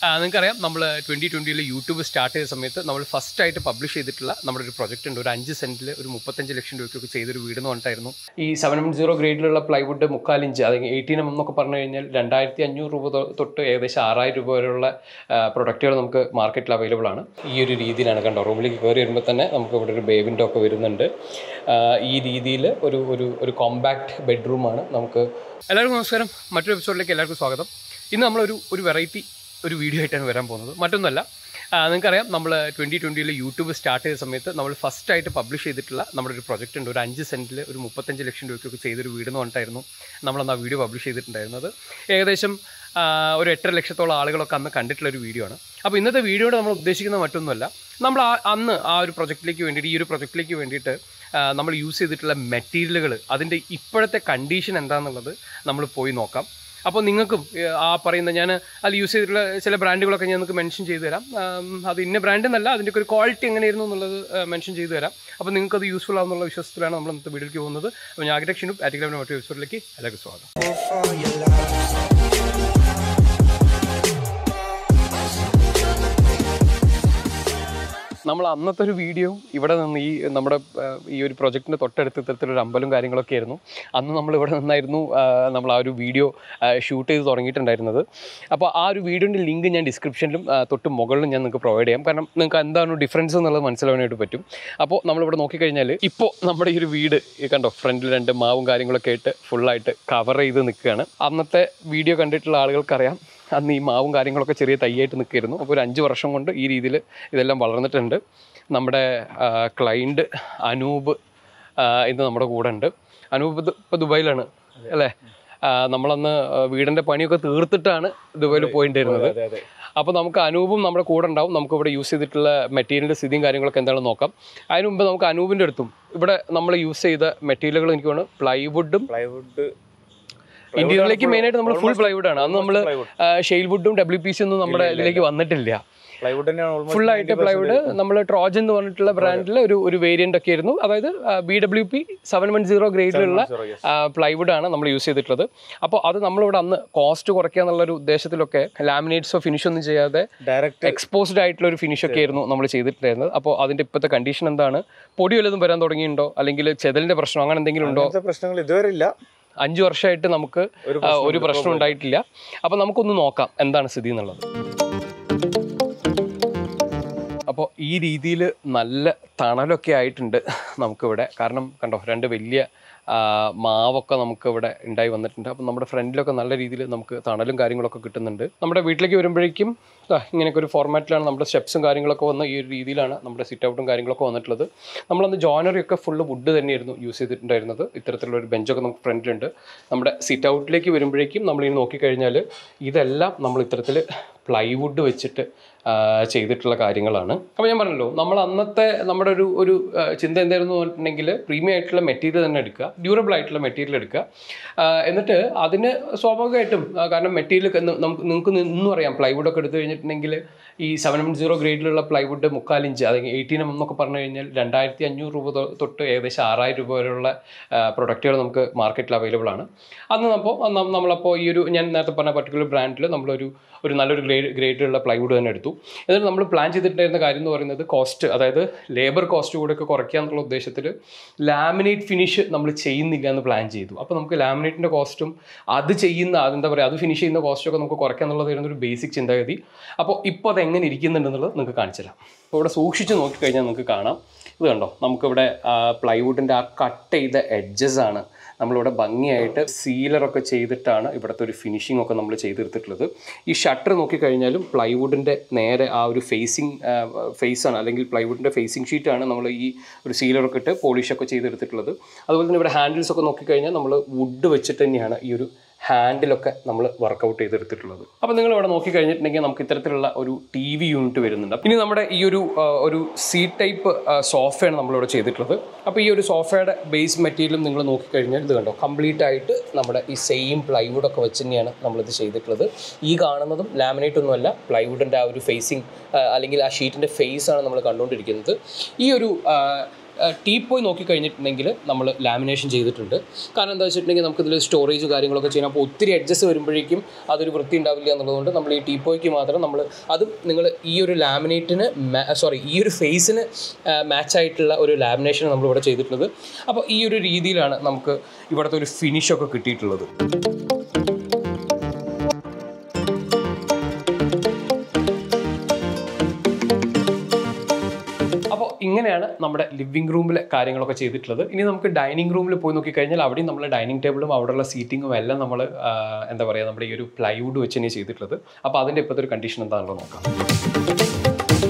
നിങ്ങൾക്കറിയാം നമ്മൾ twenty ട്വൻറ്റിയിൽ YouTube start ചെയ്ത സമയത്ത് നമ്മൾ ഫസ്റ്റ് ആയിട്ട് പബ്ലിഷ് ചെയ്തിട്ടുള്ള നമ്മുടെ ഒരു പ്രൊജക്റ്റ് ഉണ്ട് ഒരു അഞ്ച് സെൻറ്റിൽ ഒരു മുപ്പത്തഞ്ച് ലക്ഷം രൂപയ്ക്കൊക്കെ ചെയ്തൊരു വീട് എന്ന് പറഞ്ഞിട്ടായിരുന്നു ഈ സെവൻ എം സീറോ ഗ്രേഡിലുള്ള പ്ലൈവുഡ് മുക്കാലിഞ്ച് അല്ലെങ്കിൽ എയ്റ്റീൻ എം എന്നൊക്കെ പറഞ്ഞു കഴിഞ്ഞാൽ രണ്ടായിരത്തി അഞ്ഞൂറ് രൂപ തൊ- തൊട്ട് ഏകദേശം ആറായിരം രൂപ വരെയുള്ള പ്രൊഡക്റ്റുകൾ നമുക്ക് മാർക്കറ്റിൽ അവൈലബിൾ ആണ് ഈ ഒരു രീതിയിലാണ് കണ്ടോ റൂമിലേക്ക് കയറി വരുമ്പോൾ തന്നെ നമുക്ക് ഇവിടെ ഒരു ബേബിൻ്റെ ഒക്കെ വരുന്നുണ്ട് ആ, ഈ രീതിയിൽ ഒരു ഒരു ഒരു കോമ്പാക്ട് ബെഡ്റൂമാണ് നമുക്ക് എല്ലാവർക്കും നമസ്കാരം മറ്റൊരു എപ്പിസോഡിലേക്ക് എല്ലാവർക്കും സ്വാഗതം ഇന്ന് നമ്മളൊരു ഒരു വെറൈറ്റി ഒരു വീഡിയോ ആയിട്ടാണ് വരാൻ പോകുന്നത് മറ്റൊന്നുമല്ല ആ, നിങ്ങൾക്കറിയാം നമ്മൾ ട്വൻറ്റി ട്വൻറ്റിയിൽ യൂട്യൂബ് സ്റ്റാർട്ട് ചെയ്ത സമയത്ത് നമ്മൾ ഫസ്റ്റ് ആയിട്ട് പബ്ലിഷ് ചെയ്തിട്ടുള്ള നമ്മുടെ ഒരു പ്രൊജക്റ്റ് ഉണ്ട് ഒരു അഞ്ച് സെൻറ്റിൽ ഒരു മുപ്പത്തഞ്ച് ലക്ഷം രൂപയ്ക്കൊക്കെ ചെയ്തൊരു വീട് എന്ന് പറഞ്ഞിട്ടായിരുന്നു നമ്മളന്ന് ആ വീഡിയോ പബ്ലിഷ് ചെയ്തിട്ടുണ്ടായിരുന്നത് ഏകദേശം ആ, ഒരു എട്ടര ലക്ഷത്തോളം ആളുകളൊക്കെ അന്ന് കണ്ടിട്ടുള്ള ഒരു വീഡിയോ ആണ് അപ്പോൾ ഇന്നത്തെ വീഡിയോയുടെ നമ്മൾ ഉദ്ദേശിക്കുന്നത് മറ്റൊന്നുമല്ല നമ്മൾ ആ അന്ന് ആ ഒരു പ്രൊജക്റ്റിലേക്ക് വേണ്ടിയിട്ട് ഈ ഒരു പ്രൊജക്റ്റിലേക്ക് വേണ്ടിയിട്ട് ആ, നമ്മൾ യൂസ് ചെയ്തിട്ടുള്ള മെറ്റീരിയലുകൾ അതിൻ്റെ ഇപ്പോഴത്തെ കണ്ടീഷൻ എന്താണെന്നുള്ളത് നമ്മൾ പോയി നോക്കാം അപ്പോൾ നിങ്ങൾക്കും ഏ, ആ പറയുന്ന ഞാൻ അതിൽ യൂസ് ചെയ്തിട്ടുള്ള ചില ബ്രാൻഡുകളൊക്കെ ഞാൻ നിങ്ങൾക്ക് മെൻഷൻ ചെയ്തു തരാം ആം, അത് ഇന്ന ബ്രാൻഡ് എന്നല്ല അതിൻ്റെ ഒരു ക്വാളിറ്റി എങ്ങനെയായിരുന്നു എന്നുള്ളത് മെൻഷൻ ചെയ്തു തരാം അപ്പോൾ നിങ്ങൾക്ക് അത് യൂസ്ഫുൾ ആവുന്നുള്ള വിശ്വാസത്തിലാണ് നമ്മൾ ഇന്നത്തെ വീഡിയോയ്ക്ക് പോകുന്നത് അപ്പോൾ ഞാൻ ആഗ്രഹിച്ചു ആറ്റിക്കലാമിൻ്റെ മറ്റൊരു എപ്പിസോഡിലേക്ക് എല്ലാവർക്കും സ്വാഗതം നമ്മൾ അന്നത്തെ ഒരു വീഡിയോ ഇവിടെ നിന്ന് ഈ നമ്മുടെ ആ, ഈ ഒരു പ്രൊജക്റ്റിൻ്റെ തൊട്ടടുത്ത് ഇത്തരത്തിലൊരു അമ്പലം കാര്യങ്ങളൊക്കെ ആയിരുന്നു അന്ന് നമ്മൾ ഇവിടെ നിന്നായിരുന്നു ആ, നമ്മൾ ആ ഒരു വീഡിയോ ഷൂട്ട് ചെയ്ത് തുടങ്ങിയിട്ടുണ്ടായിരുന്നത് അപ്പോൾ ആ ഒരു വീഡിയോൻ്റെ ലിങ്ക് ഞാൻ ഡിസ്ക്രിപ്ഷനിലും ആ, തൊട്ട് മുകളിലും ഞാൻ നിങ്ങൾക്ക് പ്രൊവൈഡ് ചെയ്യാം കാരണം നിങ്ങൾക്ക് എന്താണ് ഡിഫറൻസ് എന്നുള്ളത് മനസ്സിലാവാനായിട്ട് പറ്റും അപ്പോൾ നമ്മളിവിടെ നോക്കിക്കഴിഞ്ഞാൽ ഇപ്പോൾ നമ്മുടെ ഈ ഒരു വീട് ഈ കണ്ടോ ഫ്രണ്ടിൽ രണ്ട് മാവും കാര്യങ്ങളൊക്കെ ആയിട്ട് ഫുള്ളായിട്ട് കവർ ചെയ്ത് നിൽക്കുകയാണ് അന്നത്തെ വീഡിയോ കണ്ടിട്ടുള്ള ആളുകൾക്കറിയാം അന്ന് ഈ മാവും കാര്യങ്ങളൊക്കെ ചെറിയ തൈയായിട്ട് നിൽക്കുകയായിരുന്നു അപ്പോൾ ഒരു അഞ്ച് വർഷം കൊണ്ട് ഈ രീതിയിൽ ഇതെല്ലാം വളർന്നിട്ടുണ്ട് നമ്മുടെ ക്ലൈൻറ്റ് അനൂപ് ആ, ഇന്ന് നമ്മുടെ കൂടെ ഉണ്ട് അനൂപ് ഇത് ഇപ്പോൾ ദുബായിലാണ് അല്ലേ ആ, നമ്മളന്ന് വീടിൻ്റെ പണിയൊക്കെ തീർത്തിട്ടാണ് ദുബായിൽ പോയിട്ടുണ്ടായിരുന്നത് അപ്പോൾ നമുക്ക് അനൂപും നമ്മുടെ കൂടെ ഉണ്ടാവും നമുക്ക് ഇവിടെ യൂസ് ചെയ്തിട്ടുള്ള മെറ്റീരിയലിൻ്റെ സ്ഥിതിയും കാര്യങ്ങളൊക്കെ എന്താണെന്ന് നോക്കാം അതിന് മുമ്പ് നമുക്ക് അനൂപിൻ്റെ അടുത്തും ഇവിടെ നമ്മൾ യൂസ് ചെയ്ത മെറ്റീരിയലുകൾ എനിക്ക് തോന്നുന്നു പ്ലൈവുഡും പ്ലൈവുഡ് ഇന്ത്യയിലേക്ക് മെയിനായിട്ട് നമ്മൾ ഫുൾ പ്ലൈവുഡ് ആണ് അന്ന് നമ്മൾ plywood. ഷെയിൽ വുഡും ഡബ്ല്യു പി സി ഒന്നും നമ്മുടെ ഇതിലേക്ക് വന്നിട്ടില്ല പ്ലൈവുഡ് തന്നെയാണ് ഫുൾ ആയിട്ട് പ്ലൈവുഡ് നമ്മൾ ട്രോജൻ എന്ന് പറഞ്ഞിട്ടുള്ള ബ്രാൻഡിൽ ഒരു ഒരു വേരിയന്റ് ഒക്കെ ആയിരുന്നു അതായത് B W P seven one zero ഗ്രേഡിലുള്ള പ്ലൈവുഡ് ആണ് നമ്മൾ യൂസ് ചെയ്തിട്ടുള്ളത് അപ്പോൾ അത് നമ്മളിവിടെ അന്ന് കോസ്റ്റ് കുറയ്ക്കുക എന്നുള്ള ഒരു ഉദ്ദേശത്തിലൊക്കെ ലാമിനേറ്റ്സോ ഫിനിഷ് ഒന്നും ചെയ്യാതെ ഡയറക്റ്റ് എക്സ്പോസ്ഡ് ആയിട്ടുള്ള ഒരു ഫിനിഷ് ഒക്കെ ആയിരുന്നു നമ്മൾ ചെയ്തിട്ടുണ്ടായിരുന്നത് അപ്പോൾ അതിന്റെ ഇപ്പോഴത്തെ കണ്ടീഷൻ എന്താണ് പൊടി വല്ലതും വരാൻ തുടങ്ങിയിട്ടുണ്ടോ അല്ലെങ്കിൽ ചെതലിന്റെ പ്രശ്നം അങ്ങനെ എന്തെങ്കിലും ഉണ്ടോ അങ്ങനത്തെ പ്രശ്നങ്ങൾ ഇതുവരെ ഇല്ല അഞ്ച് വർഷമായിട്ട് നമുക്ക് ഒരു ആ, ഒരു പ്രശ്നം ഉണ്ടായിട്ടില്ല അപ്പോൾ നമുക്കൊന്ന് നോക്കാം എന്താണ് സ്ഥിതി എന്നുള്ളത് അപ്പോൾ ഈ രീതിയിൽ നല്ല തണലൊക്കെ ആയിട്ടുണ്ട് നമുക്കിവിടെ കാരണം കണ്ടോ രണ്ട് വലിയ ആ, മാവൊക്കെ നമുക്ക് ഇവിടെ ഉണ്ടായി വന്നിട്ടുണ്ട് അപ്പം നമ്മുടെ ഫ്രണ്ടിലൊക്കെ നല്ല രീതിയിൽ നമുക്ക് തണലും കാര്യങ്ങളൊക്കെ കിട്ടുന്നുണ്ട് നമ്മുടെ വീട്ടിലേക്ക് വരുമ്പോഴേക്കും ദാ ഇങ്ങനെയൊക്കെ ഒരു ഫോർമാറ്റിലാണ് നമ്മുടെ സ്റ്റെപ്സും കാര്യങ്ങളൊക്കെ വന്ന ഈ ഒരു രീതിയിലാണ് നമ്മുടെ സിറ്റ് ഔട്ടും കാര്യങ്ങളൊക്കെ വന്നിട്ടുള്ളത് നമ്മളന്ന് ജോയിനറി ഒക്കെ ഫുള്ള് വുഡ് തന്നെയായിരുന്നു യൂസ് ചെയ്തിട്ടുണ്ടായിരുന്നത് ഇത്തരത്തിലുള്ള ഒരു ബെഞ്ചൊക്കെ നമുക്ക് ഫ്രണ്ടിലുണ്ട് നമ്മുടെ സിറ്റ് ഔട്ടിലേക്ക് വരുമ്പോഴേക്കും നമ്മൾ ഇനി നോക്കിക്കഴിഞ്ഞാൽ ഇതെല്ലാം നമ്മൾ ഇത്തരത്തിൽ പ്ലൈവുഡ് വെച്ചിട്ട് ആ, ചെയ്തിട്ടുള്ള കാര്യങ്ങളാണ് അപ്പോൾ ഞാൻ പറഞ്ഞല്ലോ നമ്മൾ അന്നത്തെ നമ്മുടെ ഒരു ഒരു ആ, ചിന്ത എന്തായിരുന്നു പറഞ്ഞിട്ടുണ്ടെങ്കിൽ പ്രീമിയം ആയിട്ടുള്ള മെറ്റീരിയൽ തന്നെ എടുക്കുക ഡ്യൂറബിൾ ആയിട്ടുള്ള മെറ്റീരിയൽ എടുക്കുക ആ, എന്നിട്ട് അതിന് സ്വാഭാവികമായിട്ടും ആ, കാരണം മെറ്റീരിയൽ നമുക്ക് നിങ്ങൾക്ക് നിന്നും അറിയാം പ്ലൈവുഡ് ഒക്കെ എടുത്തു കഴിഞ്ഞിട്ടുണ്ടെങ്കിൽ ഈ സെവൻ എം സീറോ ഗ്രേഡിലുള്ള പ്ലൈവുഡ് മുക്കാലിഞ്ച് അല്ലെങ്കിൽ എയ്റ്റീൻ എം എന്നൊക്കെ പറഞ്ഞു കഴിഞ്ഞാൽ രണ്ടായിരത്തി അഞ്ഞൂറ് രൂപ തൊ- തൊട്ട് ഏകദേശം ആറായിരം രൂപ വരെയുള്ള പ്രൊഡക്റ്റുകൾ നമുക്ക് മാർക്കറ്റിൽ അവൈലബിൾ ആണ് അന്ന് അപ്പോൾ നമ്മളപ്പോൾ ഈ ഒരു ഞാൻ നേരത്തെ പറഞ്ഞ പർട്ടിക്കുലർ ബ്രാൻഡിൽ നമ്മളൊരു ഒരു നല്ലൊരു ഗ്രേഡ് ഗ്രേഡിലുള്ള പ്ലൈവുഡ് തന്നെ എടുത്തു എന്നിട്ട് നമ്മൾ പ്ലാൻ ചെയ്തിട്ടുണ്ടായിരുന്ന കാര്യം എന്ന് പറയുന്നത് കോസ്റ്റ് അതായത് ലേബർ കോസ്റ്റ് കൂടെ ഒക്കെ കുറയ്ക്കുക എന്നുള്ള ഉദ്ദേശത്തിൽ ലാമിനേറ്റ് ഫിനിഷ് നമ്മൾ ചെയ്യുന്നില്ല എന്ന് പ്ലാൻ ചെയ്തു അപ്പോൾ നമുക്ക് ലാമിനേറ്റിൻ്റെ കോസ്റ്റും അത് ചെയ്യുന്ന അതെന്താ പറയുക അത് ഫിനിഷ് ചെയ്യുന്ന കോസ്റ്റൊക്കെ നമുക്ക് കുറയ്ക്കുക എന്നുള്ളതായിരുന്നു ഒരു ബേസിക് ചിന്താഗതി അപ്പോൾ ഇപ്പോൾ അത് എങ്ങനെ ഇരിക്കുന്നുണ്ടെന്നുള്ളത് നിങ്ങൾക്ക് കാണിച്ചു തരാം അപ്പോൾ ഇവിടെ സൂക്ഷിച്ച് നോക്കിക്കഴിഞ്ഞാൽ നിങ്ങൾക്ക് കാണാം ഇത് കണ്ടോ നമുക്കിവിടെ പ്ലൈവുഡിൻ്റെ ആ കട്ട് ചെയ്ത എഡ്ജസ് ആണ് നമ്മളിവിടെ ഭംഗിയായിട്ട് സീലറൊക്കെ ചെയ്തിട്ടാണ് ഇവിടുത്തെ ഒരു ഫിനിഷിംഗ് ഒക്കെ നമ്മൾ ചെയ്തെടുത്തിട്ടുള്ളത് ഈ ഷട്ടർ നോക്കിക്കഴിഞ്ഞാലും പ്ലൈവുഡിൻ്റെ നേരെ ആ ഒരു ഫേസിങ് ഫേസാണ് അല്ലെങ്കിൽ പ്ലൈവുഡിൻ്റെ ഫേസിങ് ഷീറ്റാണ് നമ്മൾ ഈ ഒരു സീലറൊക്കെ ഇട്ട് പോളിഷൊക്കെ ചെയ്തെടുത്തിട്ടുള്ളത് അതുപോലെ തന്നെ ഇവിടെ ഹാൻഡിൽസ് ഒക്കെ നോക്കിക്കഴിഞ്ഞാൽ നമ്മൾ വുഡ് വെച്ചിട്ട് തന്നെയാണ് ഈ ഒരു ഹാൻഡിലൊക്കെ നമ്മൾ വർക്കൗട്ട് ചെയ്തെടുത്തിട്ടുള്ളത് അപ്പോൾ നിങ്ങൾ ഇവിടെ നോക്കിക്കഴിഞ്ഞിട്ടുണ്ടെങ്കിൽ നമുക്ക് ഇത്തരത്തിലുള്ള ഒരു ടി വി യൂണിറ്റ് വരുന്നുണ്ട് ഇനി നമ്മുടെ ഈ ഒരു ആ, ഒരു സി ടൈപ്പ് സോഫയാണ് നമ്മളിവിടെ ചെയ്തിട്ടുള്ളത് അപ്പോൾ ഈ ഒരു സോഫയുടെ ബേസ് മെറ്റീരിയലും നിങ്ങൾ നോക്കിക്കഴിഞ്ഞാൽ ഇത് കണ്ടോ കംപ്ലീറ്റ് ആയിട്ട് നമ്മുടെ ഈ സെയിം പ്ലൈവുഡ് ഒക്കെ വെച്ച് തന്നെയാണ് നമ്മളിത് ചെയ്തിട്ടുള്ളത് ഈ കാണുന്നതും ലാമിനേറ്റ് ഒന്നുമല്ല പ്ലൈവുഡിൻ്റെ ആ ഒരു ഫേസിങ് അല്ലെങ്കിൽ ആ ഷീറ്റിൻ്റെ ഫേസ് ആണ് നമ്മൾ കണ്ടുകൊണ്ടിരിക്കുന്നത് ഈ ഒരു ടീ പോയി നോക്കിക്കഴിഞ്ഞിട്ടുണ്ടെങ്കിൽ നമ്മൾ ലാമിനേഷൻ ചെയ്തിട്ടുണ്ട് കാരണം എന്താ വെച്ചിട്ടുണ്ടെങ്കിൽ നമുക്കിതിൽ സ്റ്റോറേജ് കാര്യങ്ങളൊക്കെ ചെയ്യണം അപ്പോൾ ഒത്തിരി എഡ്ജസ് വരുമ്പോഴേക്കും അതൊരു വൃത്തി ഉണ്ടാവില്ല എന്നുള്ളതുകൊണ്ട് നമ്മൾ ഈ ടീ പോയ്ക്ക് മാത്രം നമ്മൾ അതും നിങ്ങൾ ഈ ഒരു ലാമിനേറ്റിന് സോറി ഈ ഒരു ഫേസിന് മാച്ച് ആയിട്ടുള്ള ഒരു ലാമിനേഷൻ നമ്മളിവിടെ ചെയ്തിട്ടുള്ളത് അപ്പോൾ ഈ ഒരു രീതിയിലാണ് നമുക്ക് ഇവിടുത്തെ ഒരു ഫിനിഷൊക്കെ കിട്ടിയിട്ടുള്ളത് അപ്പോൾ ഇങ്ങനെയാണ് നമ്മുടെ ലിവിംഗ് റൂമിലെ കാര്യങ്ങളൊക്കെ ചെയ്തിട്ടുള്ളത് ഇനി നമുക്ക് ഡൈനിങ് റൂമിൽ പോയി നോക്കിക്കഴിഞ്ഞാൽ അവിടെയും നമ്മൾ ഡൈനിങ് ടേബിളും അവിടെയുള്ള സീറ്റിങ്ങും എല്ലാം നമ്മൾ എന്താ പറയുക നമ്മുടെ ഈ ഒരു പ്ലൈവുഡ് വെച്ച് തന്നെ ചെയ്തിട്ടുള്ളത് അപ്പോൾ അതിൻ്റെ ഇപ്പോഴത്തെ ഒരു കണ്ടീഷൻ എന്താണെന്നുള്ളത് നോക്കാം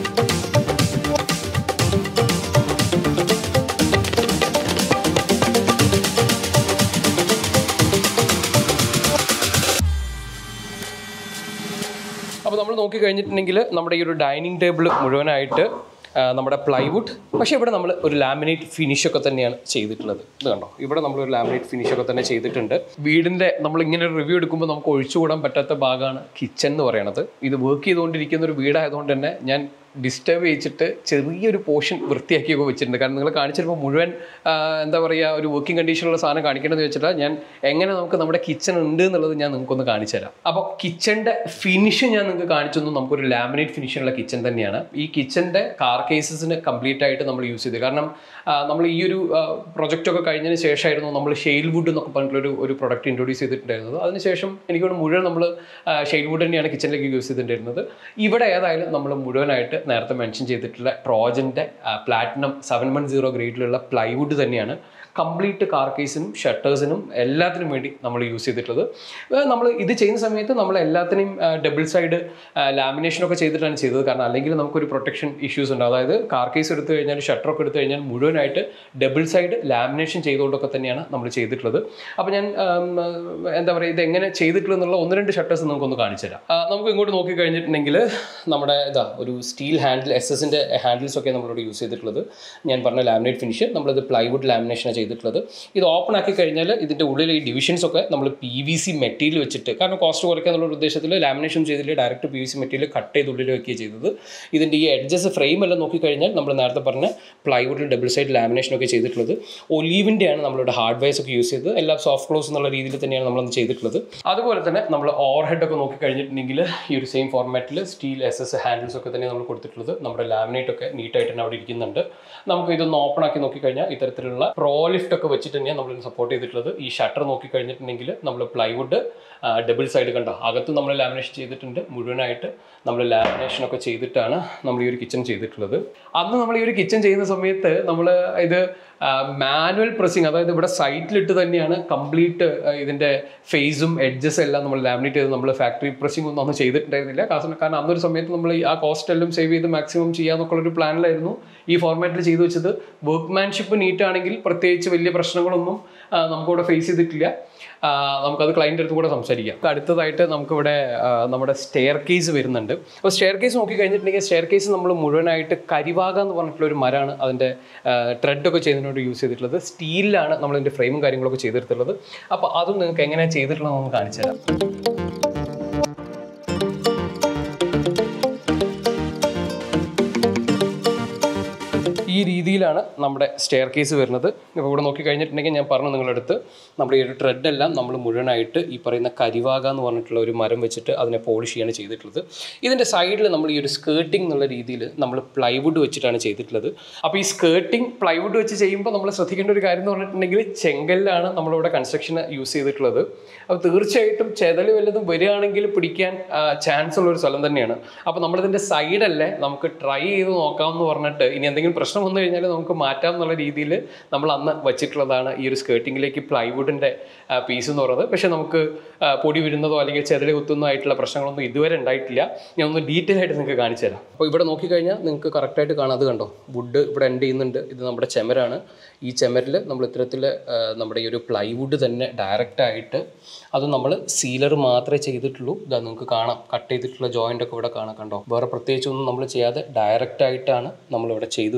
അപ്പോൾ നമ്മൾ നോക്കി കഴിഞ്ഞിട്ടുണ്ടെങ്കിൽ നമ്മുടെ ഈ ഒരു ഡൈനിങ് ടേബിൾ മുഴുവനായിട്ട് ആ, നമ്മുടെ പ്ലൈവുഡ് പക്ഷേ ഇവിടെ നമ്മൾ ഒരു ലാമിനേറ്റ് ഫിനിഷ് ഒക്കെ തന്നെയാണ് ചെയ്തിട്ടുള്ളത് ഇത് കണ്ടോ ഇവിടെ നമ്മൾ ഒരു ലാമിനേറ്റ് ഫിനിഷ് ഒക്കെ തന്നെ ചെയ്തിട്ടുണ്ട് വീടിൻ്റെ നമ്മൾ ഇങ്ങനെ ഒരു റിവ്യൂ എടുക്കുമ്പോൾ നമുക്ക് ഒഴിച്ചുകൂടാൻ പറ്റാത്ത ഭാഗമാണ് കിച്ചൺ എന്ന് പറയുന്നത് ഇത് വർക്ക് ചെയ്തുകൊണ്ടിരിക്കുന്ന ഒരു വീടായതുകൊണ്ട് തന്നെ ഞാൻ ഡിസ്റ്റർബ് ചെയ്യിച്ചിട്ട് ചെറിയൊരു പോർഷൻ വൃത്തിയാക്കിയൊക്കെ വെച്ചിട്ടുണ്ട് കാരണം നിങ്ങൾ കാണിച്ചിരുമ്പോൾ മുഴുവൻ ആ, എന്താ പറയുക ഒരു വർക്കിംഗ് കണ്ടീഷനുള്ള സാധനം കാണിക്കണമെന്ന് വെച്ചിട്ടാൽ ഞാൻ എങ്ങനെ നമുക്ക് നമ്മുടെ കിച്ചൺ ഉണ്ട് എന്നുള്ളത് ഞാൻ നിങ്ങൾക്കൊന്ന് കാണിച്ചു തരാം അപ്പോൾ കിച്ചൻ്റെ ഫിനിഷ് ഞാൻ നിങ്ങൾക്ക് കാണിച്ചു തന്നു നമുക്കൊരു ലാമിനേറ്റ് ഫിനിഷുള്ള കിച്ചൺ തന്നെയാണ് ഈ കിച്ചൻ്റെ കാർ കേസസിന് കംപ്ലീറ്റ് ആയിട്ട് നമ്മൾ യൂസ് ചെയ്ത് കാരണം ആ, നമ്മൾ ഈ ഒരു പ്രൊജക്റ്റ് ഒക്കെ കഴിഞ്ഞതിന് ശേഷമായിരുന്നു നമ്മൾ ഷെയിൽ വുഡ് എന്നൊക്കെ പറഞ്ഞിട്ടുള്ളൊരു ഒരു പ്രൊഡക്റ്റ് ഇൻട്രൊഡ്യൂസ് ചെയ്തിട്ടുണ്ടായിരുന്നത് അതിനുശേഷം എനിക്ക് തോന്നുന്നു മുഴുവൻ നമ്മൾ ഷെയിൽ വുഡ് തന്നെയാണ് കിച്ചണിലേക്ക് യൂസ് ചെയ്തിട്ടുണ്ടായിരുന്നത് ഇവിടെ ഏതായാലും നമ്മൾ മുഴുവനായിട്ട് നേരത്തെ മെൻഷൻ ചെയ്തിട്ടുള്ള ട്രോജൻ്റെ പ്ലാറ്റിനം സെവൻ വൺ സീറോ ഗ്രേഡിലുള്ള പ്ലൈവുഡ് തന്നെയാണ് കംപ്ലീറ്റ് കാർ കേസിനും ഷട്ടേഴ്സിനും എല്ലാത്തിനും വേണ്ടി നമ്മൾ യൂസ് ചെയ്തിട്ടുള്ളത് നമ്മൾ ഇത് ചെയ്യുന്ന സമയത്ത് നമ്മൾ എല്ലാത്തിനെയും ഡബിൾ സൈഡ് ലാമിനേഷനൊക്കെ ചെയ്തിട്ടാണ് ചെയ്തത് കാരണം അല്ലെങ്കിൽ നമുക്കൊരു പ്രൊട്ടക്ഷൻ ഇഷ്യൂസ് ഉണ്ട് അതായത് കാർ കേസ് എടുത്തു കഴിഞ്ഞാൽ ഷട്ടറൊക്കെ എടുത്തു കഴിഞ്ഞാൽ മുഴുവനായിട്ട് ഡബിൾ സൈഡ് ലാമിനേഷൻ ചെയ്തുകൊണ്ടൊക്കെ തന്നെയാണ് നമ്മൾ ചെയ്തിട്ടുള്ളത് അപ്പോൾ ഞാൻ ഉം, എന്താ പറയുക ഇത് എങ്ങനെ ചെയ്തിട്ടുള്ളത് എന്നുള്ള ഒന്ന് രണ്ട് ഷട്ടേഴ്സ് നമുക്കൊന്ന് കാണിച്ചു തരാം ആ, നമുക്ക് ഇങ്ങോട്ട് നോക്കി കഴിഞ്ഞിട്ടുണ്ടെങ്കിൽ നമ്മുടെ ഇതാ ഒരു സ്റ്റീൽ ഹാൻഡിൽ എസ് എസിൻ്റെ ഹാൻഡിൽസ് ഒക്കെ നമ്മളിവിടെ യൂസ് ചെയ്തിട്ടുള്ളത് ഞാൻ പറഞ്ഞ ലാമിനേറ്റ് ഫിനിഷ് നമ്മളിത് പ്ലൈവുഡ് ലാമിനേഷനാണ് ചെയ്തിട്ടുള്ളത് ഇത് ഓപ്പൺ ആക്കി കഴിഞ്ഞാൽ ഇതിൻ്റെ ഉള്ളിൽ ഈ ഡിവിഷൻസ് ഒക്കെ നമ്മൾ പി വി സി മെറ്റീരിയൽ വെച്ചിട്ട് കാരണം കോസ്റ്റ് കുറയ്ക്കുക എന്നുള്ള ഉദ്ദേശത്തിൽ ലാമിനേഷൻ ചെയ്തില്ല direct P V C material cut ചെയ്ത് ഉള്ളിൽ വെക്കുകയാണ് ചെയ്തത് ഇതിൻ്റെ ഈ എഡ്ജസ് ഫ്രെയിം എല്ലാം നോക്കിക്കഴിഞ്ഞാൽ നമ്മൾ നേരത്തെ പറഞ്ഞ പ്ലൈവുഡിൽ ഡബിൾ സൈഡ് ലാമിനേഷൻ ഒക്കെ ചെയ്തിട്ടുള്ളത് ഒലീവിൻ്റെയാണ് നമ്മളിവിടെ ഹാർഡ് വയർസ് ഒക്കെ യൂസ് ചെയ്തത് എല്ലാം സോഫ്റ്റ് ക്ലോസ് എന്നുള്ള രീതിയിൽ തന്നെയാണ് നമ്മളത് ചെയ്തിട്ടുള്ളത് അതുപോലെ തന്നെ നമ്മൾ ഓവർ ഹെഡ് ഒക്കെ നോക്കിക്കഴിഞ്ഞിട്ടുണ്ടെങ്കിൽ ഈ ഒരു സെയിം ഫോർമാറ്റിൽ സ്റ്റീൽ എസ് എസ് ഹാൻഡിൽസ് ഒക്കെ തന്നെ നമ്മൾ കൊടുത്തിട്ടുള്ളത് നമ്മുടെ ലാമിനേറ്റ് ഒക്കെ നീറ്റായിട്ട് തന്നെ അവിടെ ഇരിക്കുന്നുണ്ട് നമുക്ക് ഇതൊന്ന് ഓപ്പൺ ആക്കി നോക്കിക്കഴിഞ്ഞാൽ ഇത്തരത്തിലുള്ള പ്രോ ലിഫ്റ്റ് ഒക്കെ വെച്ചിട്ട് തന്നെയാണ് നമ്മൾ സപ്പോർട്ട് ചെയ്തിട്ടുള്ളത് ഈ ഷട്ടർ നോക്കിക്കഴിഞ്ഞിട്ടുണ്ടെങ്കിൽ നമ്മൾ പ്ലൈവുഡ് ഡബിൾ സൈഡ് കണ്ട അകത്ത് നമ്മൾ ലാമിനേഷൻ ചെയ്തിട്ടുണ്ട് മുഴുവനായിട്ട് നമ്മൾ ലാമിനേഷൻ ഒക്കെ ചെയ്തിട്ടാണ് നമ്മൾ ഈ ഒരു കിച്ചൺ ചെയ്തിട്ടുള്ളത് അന്ന് നമ്മൾ ഈ ഒരു കിച്ചൺ ചെയ്യുന്ന സമയത്ത് നമ്മൾ ഇത് മാനുവൽ പ്രസ്സിങ് അതായത് ഇവിടെ സൈറ്റിലിട്ട് തന്നെയാണ് കംപ്ലീറ്റ് ഇതിൻ്റെ ഫേസും എഡ്ജസ് എല്ലാം നമ്മൾ ലാമിനേറ്റ് ചെയ്ത് നമ്മൾ ഫാക്ടറി പ്രസ്സിംഗ് ഒന്നും അന്ന് ചെയ്തിട്ടുണ്ടായിരുന്നില്ല കാരണം കാരണം അന്നൊരു സമയത്ത് നമ്മൾ ഈ ആ കോസ്റ്റ് എല്ലാം സേവ് ചെയ്ത് മാക്സിമം ചെയ്യാന്നൊക്കെ ഒരു പ്ലാനിലായിരുന്നു ഈ ഫോർമാറ്റിൽ ചെയ്തു വെച്ചത് വർക്ക്മാൻഷിപ്പ് നീറ്റ് ആണെങ്കിൽ പ്രത്യേകിച്ച് വലിയ പ്രശ്നങ്ങളൊന്നും ആ, നമുക്കിവിടെ ഫേസ് ചെയ്തിട്ടില്ല ആ, നമുക്കത് ക്ലയൻറ്റ് അടുത്ത് കൂടെ സംസാരിക്കാം ഇപ്പൊ അടുത്തതായിട്ട് നമുക്കിവിടെ ആ, നമ്മുടെ സ്റ്റെയർ കേസ് വരുന്നുണ്ട് അപ്പോൾ സ്റ്റെയർ കേസ് നോക്കി കഴിഞ്ഞിട്ടുണ്ടെങ്കിൽ സ്റ്റെയർ കേസ് നമ്മൾ മുഴുവനായിട്ട് കരിവാക എന്ന് പറഞ്ഞിട്ടുള്ള ഒരു മരമാണ് അതിൻ്റെ ത്രെഡൊക്കെ ചെയ്യുന്നതിനോട് യൂസ് ചെയ്തിട്ടുള്ളത് സ്റ്റീലിലാണ് നമ്മൾ ഇതിൻ്റെ ഫ്രെയിമും കാര്യങ്ങളൊക്കെ ചെയ്തിട്ടുള്ളത് അപ്പോൾ അതും നിങ്ങൾക്ക് എങ്ങനെയാണ് ചെയ്തിട്ടുള്ളത് നമുക്ക് കാണിച്ചു തരാം ഈ രീതിയിലാണ് നമ്മുടെ സ്റ്റെയർ കേസ് വരുന്നത് ഇപ്പോൾ ഇവിടെ നോക്കി കഴിഞ്ഞിട്ടുണ്ടെങ്കിൽ ഞാൻ പറഞ്ഞു നിങ്ങളടുത്ത് നമ്മുടെ ഈ ഒരു ത്രെഡ് എല്ലാം നമ്മൾ മുഴുവനായിട്ട് ഈ പറയുന്ന കരിവാക എന്ന് പറഞ്ഞിട്ടുള്ള ഒരു മരം വെച്ചിട്ട് അതിനെ പോളിഷ് ചെയ്യാണ് ചെയ്തിട്ടുള്ളത് ഇതിൻ്റെ സൈഡിൽ നമ്മൾ ഈ ഒരു സ്കേർട്ടിംഗ് എന്നുള്ള രീതിയിൽ നമ്മൾ പ്ലൈവുഡ് വെച്ചിട്ടാണ് ചെയ്തിട്ടുള്ളത് അപ്പോൾ ഈ സ്കേർട്ടിംഗ് പ്ലൈവുഡ് വെച്ച് ചെയ്യുമ്പോൾ നമ്മൾ ശ്രദ്ധിക്കേണ്ട ഒരു കാര്യം എന്ന് പറഞ്ഞിട്ടുണ്ടെങ്കിൽ ചെങ്കല്ലാണ് നമ്മളിവിടെ കൺസ്ട്രക്ഷന് യൂസ് ചെയ്തിട്ടുള്ളത് അപ്പോൾ തീർച്ചയായിട്ടും ചെതല് വല്ലതും വരികയാണെങ്കിൽ പിടിക്കാൻ ചാൻസ് ഉള്ള ഒരു സ്ഥലം തന്നെയാണ് അപ്പോൾ നമ്മളിതിൻ്റെ സൈഡല്ലേ നമുക്ക് ട്രൈ ചെയ്ത് നോക്കാമെന്ന് പറഞ്ഞിട്ട് ഇനി എന്തെങ്കിലും പ്രശ്നം വന്നു കഴിഞ്ഞാൽ നമുക്ക് മാറ്റാം എന്നുള്ള രീതിയിൽ നമ്മൾ അന്ന് വെച്ചിട്ടുള്ളതാണ് ഈ ഒരു സ്കേർട്ടിങ്ങിലേക്ക് പ്ലൈവുഡിൻ്റെ പീസ് എന്ന് പറയുന്നത് പക്ഷേ നമുക്ക് ആ, പൊടി വരുന്നതോ അല്ലെങ്കിൽ ചെതല് കുത്തുന്നതോ ആയിട്ടുള്ള പ്രശ്നങ്ങളൊന്നും ഇതുവരെ ഉണ്ടായിട്ടില്ല ഞാൻ ഒന്ന് ഡീറ്റെയിൽ ആയിട്ട് നിങ്ങൾക്ക് കാണിച്ചു തരാം അപ്പോൾ ഇവിടെ നോക്കിക്കഴിഞ്ഞാൽ നിങ്ങൾക്ക് കറക്റ്റായിട്ട് കാണാം അത് കണ്ടോ വുഡ് ഇവിടെ എൻഡ് ചെയ്യുന്നുണ്ട് ഇത് നമ്മുടെ ചെമരാണ് ഈ ചെമരിൽ നമ്മൾ ഇത്തരത്തിൽ ആ, നമ്മുടെ ഈ ഒരു പ്ലൈവുഡ് തന്നെ ഡയറക്റ്റ് ആയിട്ട് അത് നമ്മൾ സീലർ മാത്രമേ ചെയ്തിട്ടുള്ളൂ ഇതാ നിങ്ങൾക്ക് കാണാം കട്ട് ചെയ്തിട്ടുള്ള ജോയിൻ്റ് ഒക്കെ ഇവിടെ കാണാം കണ്ടോ വേറെ പ്രത്യേകിച്ചൊന്നും നമ്മൾ ചെയ്യാതെ ഡയറക്റ്റ് ആയിട്ടാണ് നമ്മളിവിടെ ചെയ്തു വെച്ചിട്ടുള്ളത്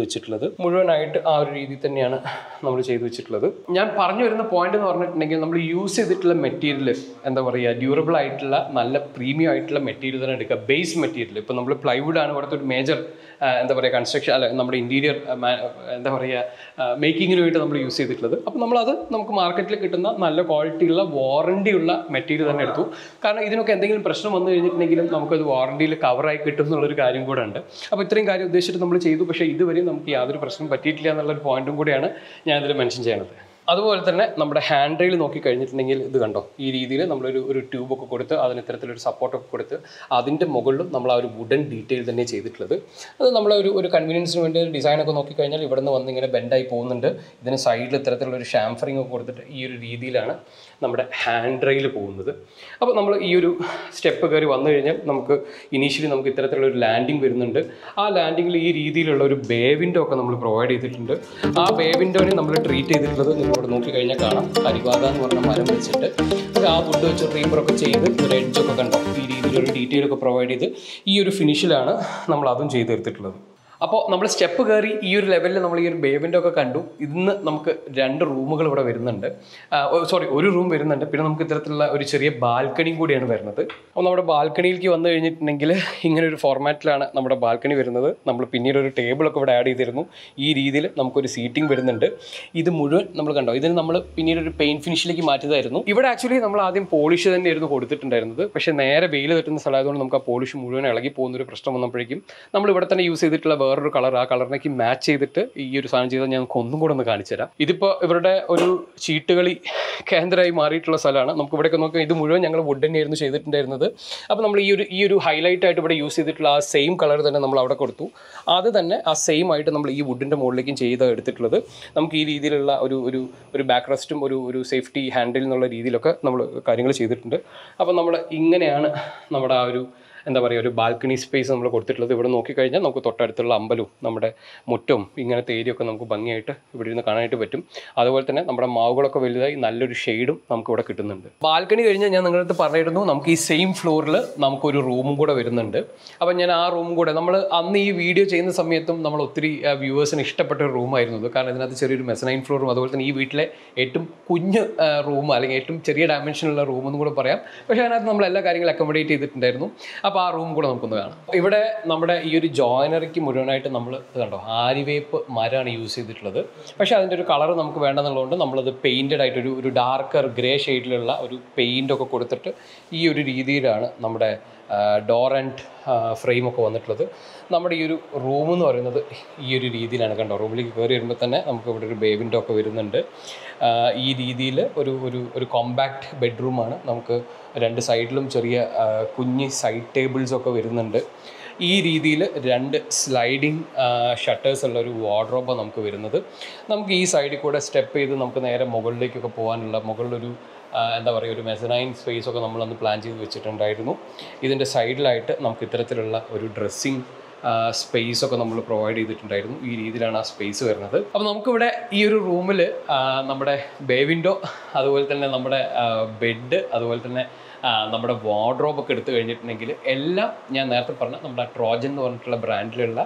ചെയ്തിട്ടുള്ളത് മുഴുവനായിട്ട് ആ ഒരു രീതിയിൽ തന്നെയാണ് നമ്മൾ ചെയ്തു വെച്ചിട്ടുള്ളത് ഞാൻ പറഞ്ഞു വരുന്ന പോയിന്റ് എന്ന് പറഞ്ഞിട്ടുണ്ടെങ്കിൽ നമ്മൾ യൂസ് ചെയ്തിട്ടുള്ള മെറ്റീരിയൽ എന്താ പറയുക ഡ്യൂറബിൾ ആയിട്ടുള്ള നല്ല പ്രീമിയം ആയിട്ടുള്ള മെറ്റീരിയൽ തന്നെ എടുക്കുക ബേസ് മെറ്റീരിയൽ ഇപ്പോൾ നമ്മൾ പ്ലൈവുഡ് ആണ് ഇവിടുത്തെ ഒരു മേജർ എന്താ പറയുക കൺസ്ട്രക്ഷൻ അല്ല നമ്മുടെ ഇൻറ്റീരിയർ എന്താ പറയുക മേക്കിങ്ങിന് വേണ്ടി നമ്മൾ യൂസ് ചെയ്തിട്ടുള്ളത് അപ്പോൾ നമ്മളത് നമുക്ക് മാർക്കറ്റിൽ കിട്ടുന്ന നല്ല ക്വാളിറ്റിയുള്ള വാറണ്ടിയുള്ള മെറ്റീരിയൽ തന്നെ എടുത്തു കാരണം ഇതിനൊക്കെ എന്തെങ്കിലും പ്രശ്നം വന്നു കഴിഞ്ഞിട്ടുണ്ടെങ്കിലും നമുക്കത് വാറണ്ടിയിൽ കവറായി കിട്ടും എന്നുള്ളൊരു കാര്യം കൂടെ ഉണ്ട് അപ്പോൾ ഇത്രയും കാര്യം ഉദ്ദേശിച്ചിട്ട് നമ്മൾ ചെയ്തു പക്ഷേ ഇതുവരെ നമുക്ക് യാതൊരു പ്രശ്നം പറ്റിയിട്ടില്ല എന്നുള്ളൊരു പോയിന്റും കൂടിയാണ് ഞാൻ ഇതിൽ മെൻഷൻ ചെയ്യണത് അതുപോലെ തന്നെ നമ്മുടെ ഹാൻഡ് റെയിൽ നോക്കി കഴിഞ്ഞിട്ടുണ്ടെങ്കിൽ ഇത് കണ്ടോ ഈ രീതിയിൽ നമ്മളൊരു ഒരു ട്യൂബൊക്കെ കൊടുത്ത് അതിന് ഇത്തരത്തിലൊരു സപ്പോർട്ടൊക്കെ കൊടുത്ത് അതിൻ്റെ മുകളിലും നമ്മൾ ആ ഒരു വുഡൻ ഡീറ്റെയിൽ തന്നെ ചെയ്തിട്ടുള്ളത് അത് നമ്മളെ ഒരു ഒരു കൺവീനിയൻസിന് വേണ്ടി ഡിസൈനൊക്കെ നോക്കിക്കഴിഞ്ഞാൽ ഇവിടെ നിന്ന് വന്ന് ഇങ്ങനെ ബെൻഡായി പോകുന്നുണ്ട് ഇതിന് സൈഡിൽ ഇത്തരത്തിലുള്ള ഒരു ഷാംഫറിങ് ഒക്കെ കൊടുത്തിട്ട് ഈ ഒരു രീതിയിലാണ് നമ്മുടെ ഹാൻഡ് റെയിൽ പോകുന്നത് അപ്പോൾ നമ്മൾ ഈ ഒരു സ്റ്റെപ്പ് കയറി വന്നു കഴിഞ്ഞാൽ നമുക്ക് ഇനീഷ്യലി നമുക്ക് ഇത്തരത്തിലുള്ള ഒരു ലാൻഡിങ് വരുന്നുണ്ട് ആ ലാൻഡിങ്ങിൽ ഈ രീതിയിലുള്ള ഒരു ബേ വിൻഡോ ഒക്കെ നമ്മൾ പ്രൊവൈഡ് ചെയ്തിട്ടുണ്ട് ആ ബേ വിൻഡോനെ നമ്മൾ ട്രീറ്റ് ചെയ്തിട്ടുള്ളത് നിങ്ങളിവിടെ നോക്കിക്കഴിഞ്ഞാൽ കാണാം കരിവാത എന്ന് പറഞ്ഞ മരം വെച്ചിട്ട് അത് ആ വുഡ് വെച്ച് റീബറൊക്കെ ചെയ്ത് ഒരു എഡ്ജൊക്കെ കണ്ടോ ഈ രീതിയിലൊരു ഡീറ്റെയിൽ ഒക്കെ പ്രൊവൈഡ് ചെയ്ത് ഈ ഒരു ഫിനിഷിലാണ് നമ്മൾ അതും ചെയ്ത് തീർത്തിട്ടുള്ളത് അപ്പോൾ നമ്മൾ സ്റ്റെപ്പ് കയറി ഈ ഒരു ലെവലിൽ നമ്മൾ ഈ ഒരു ബേബിൻ്റെ ഒക്കെ കണ്ടു ഇന്ന് നമുക്ക് രണ്ട് റൂമുകൾ ഇവിടെ വരുന്നുണ്ട് സോറി ഒരു റൂം വരുന്നുണ്ട് പിന്നെ നമുക്ക് ഇത്തരത്തിലുള്ള ഒരു ചെറിയ ബാൽക്കണിയും കൂടിയാണ് വരുന്നത് അപ്പോൾ നമ്മുടെ ബാൽക്കണിയിലേക്ക് വന്നു കഴിഞ്ഞിട്ടുണ്ടെങ്കിൽ ഇങ്ങനെ ഒരു ഫോർമാറ്റിലാണ് നമ്മുടെ ബാൽക്കണി വരുന്നത് നമ്മൾ പിന്നീട് ഒരു ടേബിളൊക്കെ ഇവിടെ ആഡ് ചെയ്തിരുന്നു ഈ രീതിയിൽ നമുക്കൊരു സീറ്റിംഗ് വരുന്നുണ്ട് ഇത് മുഴുവൻ നമ്മൾ കണ്ടോ ഇതിന് നമ്മൾ പിന്നീട് ഒരു പെയിൻ ഫിനിഷിലേക്ക് മാറ്റിയതായിരുന്നു ഇവിടെ ആക്ച്വലി നമ്മൾ ആദ്യം പോളിഷ് തന്നെയായിരുന്നു കൊടുത്തിട്ടുണ്ടായിരുന്നത് പക്ഷേ നേരെ വെയിൽ തട്ടുന്ന സ്ഥലമായതുകൊണ്ട് നമുക്ക് ആ പോളിഷ് മുഴുവൻ ഇളകി പോകുന്ന ഒരു പ്രശ്നം വന്നപ്പോഴേക്കും നമ്മൾ ഇവിടെ തന്നെ യൂസ് ചെയ്തിട്ടുള്ള വേറൊരു കളർ ആ കളറിലേക്ക് മാച്ച് ചെയ്തിട്ട് ഈ ഒരു സാധനം ചെയ്താൽ ഞാൻ നമുക്ക് ഒന്നും കൂടെ ഒന്ന് കാണിച്ചു തരാം ഇതിപ്പോൾ ഇവരുടെ ഒരു ചീട്ടുകളി കേന്ദ്രമായി മാറിയിട്ടുള്ള സ്ഥലമാണ് നമുക്ക് ഇവിടെയൊക്കെ നോക്കാം ഇത് മുഴുവൻ ഞങ്ങൾ വുഡ് തന്നെയായിരുന്നു ചെയ്തിട്ടുണ്ടായിരുന്നത് അപ്പോൾ നമ്മൾ ഈ ഒരു ഈ ഒരു ഹൈലൈറ്റ് ആയിട്ട് ഇവിടെ യൂസ് ചെയ്തിട്ടുള്ള ആ സെയിം കളർ തന്നെ നമ്മൾ അവിടെ കൊടുത്തു അത് തന്നെ ആ സെയിം ആയിട്ട് നമ്മൾ ഈ വുഡിൻ്റെ മുകളിലേക്കും ചെയ്ത് എടുത്തിട്ടുള്ളത് നമുക്ക് ഈ രീതിയിലുള്ള ഒരു ഒരു ഒരു ബാക്ക് റെസ്റ്റും ഒരു ഒരു സേഫ്റ്റി ഹാൻഡിൽ എന്നുള്ള രീതിയിലൊക്കെ നമ്മൾ കാര്യങ്ങൾ ചെയ്തിട്ടുണ്ട് അപ്പോൾ നമ്മൾ ഇങ്ങനെയാണ് നമ്മുടെ ആ ഒരു എന്താ പറയുക ഒരു ബാൽക്കണി സ്പേസ് നമ്മൾ കൊടുത്തിട്ടുള്ളത് ഇവിടെ നോക്കിക്കഴിഞ്ഞാൽ നമുക്ക് തൊട്ടടുത്തുള്ള അമ്പലവും നമ്മുടെ മുറ്റവും ഇങ്ങനത്തെ ഏരിയ ഒക്കെ നമുക്ക് ഭംഗിയായിട്ട് ഇവിടെ ഇരുന്ന് കാണാനായിട്ട് പറ്റും അതുപോലെ തന്നെ നമ്മുടെ മാവുകളൊക്കെ വലുതായി നല്ലൊരു ഷെയ്ഡും നമുക്ക് ഇവിടെ കിട്ടുന്നുണ്ട് ബാൽക്കണി കഴിഞ്ഞാൽ ഞാൻ നിങ്ങളുടെ അടുത്ത് പറഞ്ഞിരുന്നു നമുക്ക് ഈ സെയിം ഫ്ലോറിൽ നമുക്കൊരു റൂമും കൂടെ വരുന്നുണ്ട് അപ്പം ഞാൻ ആ റൂമും കൂടെ നമ്മൾ അന്ന് ഈ വീഡിയോ ചെയ്യുന്ന സമയത്തും നമ്മൾ ഒത്തിരി വ്യൂവേഴ്സിന് ഇഷ്ടപ്പെട്ട ഒരു റൂമായിരുന്നു ഇത് കാരണം ഇതിനകത്ത് ചെറിയൊരു മെസനൈൻ ഫ്ലോറും അതുപോലെ തന്നെ ഈ വീട്ടിലെ ഏറ്റവും കുഞ്ഞ് റൂം അല്ലെങ്കിൽ ഏറ്റവും ചെറിയ ഡയമെൻഷനുള്ള റൂം എന്നും കൂടെ പറയാം പക്ഷേ അതിനകത്ത് നമ്മൾ എല്ലാ കാര്യങ്ങളും അക്കോമഡേറ്റ് ചെയ്തിട്ടുണ്ടായിരുന്നു അപ്പോൾ ആ റൂം കൂടെ നമുക്കൊന്ന് കാണാം ഇവിടെ നമ്മുടെ ഈ ഒരു ജോയിനറിക്ക് മുഴുവനായിട്ട് നമ്മൾ ഇത് കണ്ടോ ആരിവേപ്പ് മരമാണ് യൂസ് ചെയ്തിട്ടുള്ളത് പക്ഷേ അതിൻ്റെ ഒരു കളർ നമുക്ക് വേണ്ടെന്നുള്ളതുകൊണ്ട് നമ്മളത് പെയിൻറ്റഡ് ആയിട്ട് ഒരു ഒരു ഡാർക്കർ ഗ്രേ ഷെയ്ഡിലുള്ള ഒരു പെയിൻ്റൊക്കെ കൊടുത്തിട്ട് ഈ ഒരു രീതിയിലാണ് നമ്മുടെ ഡോർ ആൻഡ് ഫ്രെയിമൊക്കെ വന്നിട്ടുള്ളത് നമ്മുടെ ഈ ഒരു റൂം എന്ന് പറയുന്നത് ഈ ഒരു രീതിയിലാണ് കണ്ടോ റൂമിലേക്ക് കയറി വരുമ്പോൾ തന്നെ നമുക്ക് ഇവിടെ ഒരു ബേബിൻ്റെ ഒക്കെ വരുന്നുണ്ട് ആ, ഈ രീതിയിൽ ഒരു ഒരു ഒരു കോമ്പാക്റ്റ് ബെഡ്റൂമാണ് നമുക്ക് രണ്ട് സൈഡിലും ചെറിയ ആ, കുഞ്ഞ് സൈഡ് ടേബിൾസ് ഒക്കെ വരുന്നുണ്ട് ഈ രീതിയിൽ രണ്ട് സ്ലൈഡിങ് ഷട്ടേഴ്സ് ഉള്ള ഒരു വാർഡ്രോബ് നമുക്ക് വരുന്നത് നമുക്ക് ഈ സൈഡിൽ കൂടെ സ്റ്റെപ്പ് ചെയ്ത് നമുക്ക് നേരെ മുകളിലേക്കൊക്കെ പോകാനുള്ള മുകളിലൊരു ആ, എന്താ പറയുക ഒരു മെസനൈൻ സ്പേസ് ഒക്കെ നമ്മളന്ന് പ്ലാൻ ചെയ്ത് വെച്ചിട്ടുണ്ടായിരുന്നു ഇതിൻ്റെ സൈഡിലായിട്ട് നമുക്ക് ഇത്തരത്തിലുള്ള ഒരു ഡ്രസ്സിങ് സ്പേസ് ഒക്കെ നമ്മൾ പ്രൊവൈഡ് ചെയ്തിട്ടുണ്ടായിരുന്നു ഈ രീതിയിലാണ് ആ സ്പേസ് വരുന്നത് അപ്പോൾ നമുക്കിവിടെ ഈ ഒരു റൂമിൽ നമ്മുടെ ബേ വിൻഡോ അതുപോലെ തന്നെ നമ്മുടെ ബെഡ് അതുപോലെ തന്നെ ആ, നമ്മുടെ വാർഡ്രോബ് ഒക്കെ എടുത്തു കഴിഞ്ഞിട്ടുണ്ടെങ്കിൽ എല്ലാം ഞാൻ നേരത്തെ പറഞ്ഞ നമ്മുടെ ട്രോജൻ എന്ന് പറഞ്ഞിട്ടുള്ള ബ്രാൻഡിലുള്ള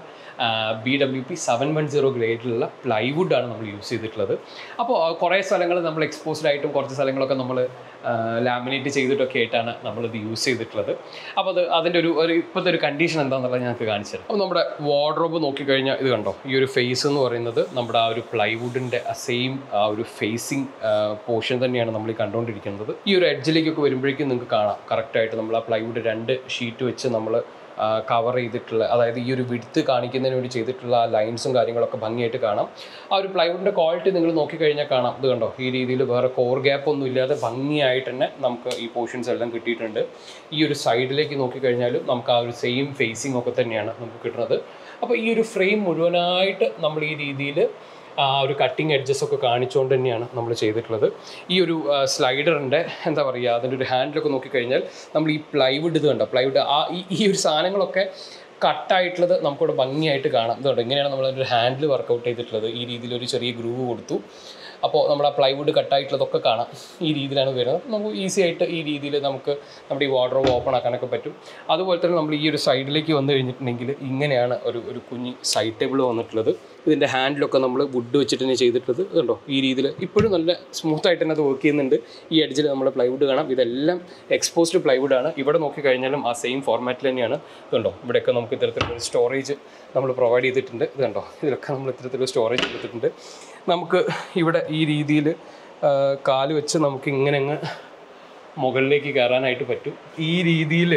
B W P seven one zero ഗ്രേഡിലുള്ള പ്ലൈവുഡാണ് നമ്മൾ യൂസ് ചെയ്തിട്ടുള്ളത് അപ്പോൾ കുറേ സ്ഥലങ്ങൾ നമ്മൾ എക്സ്പോസ്ഡ് ആയിട്ടും കുറച്ച് സ്ഥലങ്ങളൊക്കെ നമ്മൾ ലാമിനേറ്റ് ചെയ്തിട്ടൊക്കെ ആയിട്ടാണ് നമ്മളിത് യൂസ് ചെയ്തിട്ടുള്ളത് അപ്പോൾ അത് അതിൻ്റെ ഒരു ഒരു ഇപ്പോഴത്തെ ഒരു കണ്ടീഷൻ എന്താണെന്നുള്ളത് ഞങ്ങൾക്ക് കാണിച്ചു തരാം അപ്പോൾ നമ്മുടെ വാർഡ്രോബ് നോക്കിക്കഴിഞ്ഞാൽ ഇത് കണ്ടോ ഈ ഒരു ഫേസ് എന്ന് പറയുന്നത് നമ്മുടെ ആ ഒരു പ്ലൈവുഡിൻ്റെ ആ സെയിം ആ ഒരു ഫേസിങ് പോർഷൻ തന്നെയാണ് നമ്മൾ ഈ കണ്ടുകൊണ്ടിരിക്കുന്നത് ഈ ഒരു എഡ്ജിലേക്കൊക്കെ വരുമ്പോഴേക്കും നിങ്ങൾക്ക് കാണാം കറക്റ്റായിട്ട് നമ്മൾ ആ പ്ലൈവുഡ് രണ്ട് ഷീറ്റ് വെച്ച് നമ്മൾ കവർ ചെയ്തിട്ടുള്ള അതായത് ഈ ഒരു വിടുത്ത് കാണിക്കുന്നതിന് വേണ്ടി ചെയ്തിട്ടുള്ള ആ ലൈൻസും കാര്യങ്ങളൊക്കെ ഭംഗിയായിട്ട് കാണാം ആ ഒരു പ്ലൈവുഡിൻ്റെ ക്വാളിറ്റി നിങ്ങൾ നോക്കിക്കഴിഞ്ഞാൽ കാണാം ഇത് കണ്ടോ ഈ രീതിയിൽ വേറെ കോർ ഗ്യാപ്പ് ഒന്നും ഇല്ലാതെ ഭംഗിയായിട്ട് തന്നെ നമുക്ക് ഈ പോർഷൻസ് എല്ലാം കിട്ടിയിട്ടുണ്ട് ഈ ഒരു സൈഡിലേക്ക് നോക്കിക്കഴിഞ്ഞാലും നമുക്ക് ആ ഒരു സെയിം ഫേസിംഗ് ഒക്കെ തന്നെയാണ് നമുക്ക് കിട്ടുന്നത് അപ്പോൾ ഈ ഒരു ഫ്രെയിം മുഴുവനായിട്ട് നമ്മൾ ഈ രീതിയിൽ ആ ഒരു കട്ടിങ് എഡ്ജസ് ഒക്കെ കാണിച്ചുകൊണ്ട് തന്നെയാണ് നമ്മൾ ചെയ്തിട്ടുള്ളത് ഈ ഒരു സ്ലൈഡറിൻ്റെ എന്താ പറയുക അതിൻ്റെ ഒരു ഹാൻഡിലൊക്കെ നോക്കിക്കഴിഞ്ഞാൽ നമ്മൾ ഈ പ്ലൈവുഡ് ഇത് കണ്ടോ പ്ലൈവുഡ് ആ ഈ ഈ ഒരു സാധനങ്ങളൊക്കെ കട്ടായിട്ടുള്ളത് നമുക്കിവിടെ ഭംഗിയായിട്ട് കാണാം ഇതുണ്ട് ഇങ്ങനെയാണ് നമ്മൾ ഒരു ഹാൻഡിൽ വർക്കൗട്ട് ചെയ്തിട്ടുള്ളത് ഈ രീതിയിൽ ഒരു ചെറിയ ഗ്രൂവ് കൊടുത്തു അപ്പോൾ നമ്മുടെ ആ പ്ലൈവുഡ് കട്ടായിട്ടുള്ളതൊക്കെ കാണാം ഈ രീതിയിലാണ് വരുന്നത് നമുക്ക് ഈസി ആയിട്ട് ഈ രീതിയിൽ നമുക്ക് നമ്മുടെ ഈ വാർഡ്രോബ് ഓപ്പൺ ആക്കാനൊക്കെ പറ്റും അതുപോലെ തന്നെ നമ്മൾ ഈ ഒരു സൈഡിലേക്ക് വന്നു കഴിഞ്ഞിട്ടുണ്ടെങ്കിൽ ഇങ്ങനെയാണ് ഒരു ഒരു കുഞ്ഞ് സൈഡ് ടേബിൾ വന്നിട്ടുള്ളത് ഇതിൻ്റെ ഹാൻഡിലൊക്കെ നമ്മൾ വുഡ് വെച്ചിട്ട് തന്നെ ചെയ്തിട്ടുള്ളത് ഇതുണ്ടോ ഈ രീതിയിൽ ഇപ്പോഴും നല്ല സ്മൂത്ത് ആയിട്ട് തന്നെ അത് വർക്ക് ചെയ്യുന്നുണ്ട് ഈ എഡ്ജിൽ നമ്മൾ പ്ലൈവുഡ് കാണാം ഇതെല്ലാം എക്സ്പോസ്ഡ് പ്ലൈവുഡ് ആണ് ഇവിടെ നോക്കിക്കഴിഞ്ഞാലും ആ സെയിം ഫോർമാറ്റിൽ തന്നെയാണ് ഇതുണ്ടോ ഇവിടെയൊക്കെ നമുക്ക് ഇത്തരത്തിലൊരു സ്റ്റോറേജ് നമ്മൾ പ്രൊവൈഡ് ചെയ്തിട്ടുണ്ട് ഇത് കണ്ടോ ഇതിലൊക്കെ നമ്മൾ ഇത്തരത്തിലൊരു സ്റ്റോറേജ് കൊടുത്തിട്ടുണ്ട് നമുക്ക് ഇവിടെ ഈ രീതിയിൽ കാല് വെച്ച് നമുക്ക് ഇങ്ങനെ അങ്ങ് മുകളിലേക്ക് കയറാനായിട്ട് പറ്റും ഈ രീതിയിൽ